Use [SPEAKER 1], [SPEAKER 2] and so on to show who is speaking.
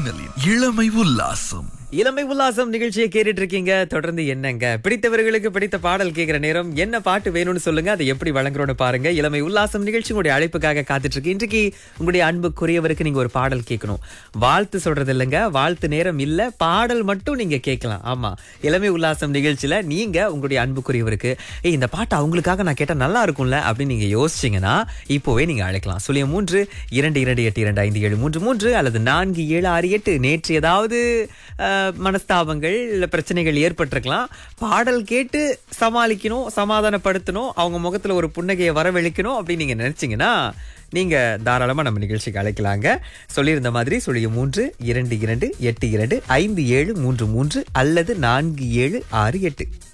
[SPEAKER 1] மின்னலின் இளமை உல்லாசம்
[SPEAKER 2] இளமை உல்லாசம் நிகழ்ச்சியை கேட்டுட்டு இருக்கீங்க தொடர்ந்து என்னங்க பிடித்தவர்களுக்கு பிடித்த பாடல் கேட்கிற நேரம் என்ன பாட்டு வேணும்னு சொல்லுங்க அதை எப்படி வழங்குறோம்னு பாருங்க இளமை உல்லாசம் நிகழ்ச்சி உங்களுடைய அழைப்புக்காக காத்துட்டு இருக்கு இன்றைக்கு உங்களுடைய அன்புக்குரியவருக்கு நீங்க ஒரு பாடல் கேட்கணும் வாழ்த்து சொல்றது இல்லைங்க வாழ்த்து நேரம் இல்ல பாடல் மட்டும் நீங்க கேட்கலாம் ஆமா இளமை உல்லாசம் நிகழ்ச்சியில நீங்க உங்களுடைய அன்புக்குரியவருக்கு ஏய் இந்த பாட்டு அவங்களுக்காக நான் கேட்டா நல்லா இருக்கும்ல அப்படின்னு நீங்க யோசிச்சீங்கன்னா இப்போவே நீங்க அழைக்கலாம் சுழியம் மூன்று இரண்டு இரண்டு எட்டு இரண்டு ஐந்து ஏழு மூன்று மூன்று அல்லது நான்கு ஏழு ஆறு எட்டு நேற்று ஏதாவது அஹ், மனஸ்தாபங்கள் இல்ல பிரச்சனைகள் ஏற்பட்டிருக்கலாம் பாடல் கேட்டு சமாளிக்கணும் சமாதானப்படுத்தணும் அவங்க முகத்துல ஒரு புன்னகையை வரவழைக்கணும் அப்படின்னு நீங்க நினைச்சீங்கன்னா நீங்க தாராளமா நம்ம நிகழ்ச்சிக்கு அழைக்கலாங்க சொல்லியிருந்த மாதிரி சொல்லிய மூன்று இரண்டு இரண்டு எட்டு இரண்டு ஐந்து ஏழு மூன்று மூன்று அல்லது நான்கு ஏழு ஆறு எட்டு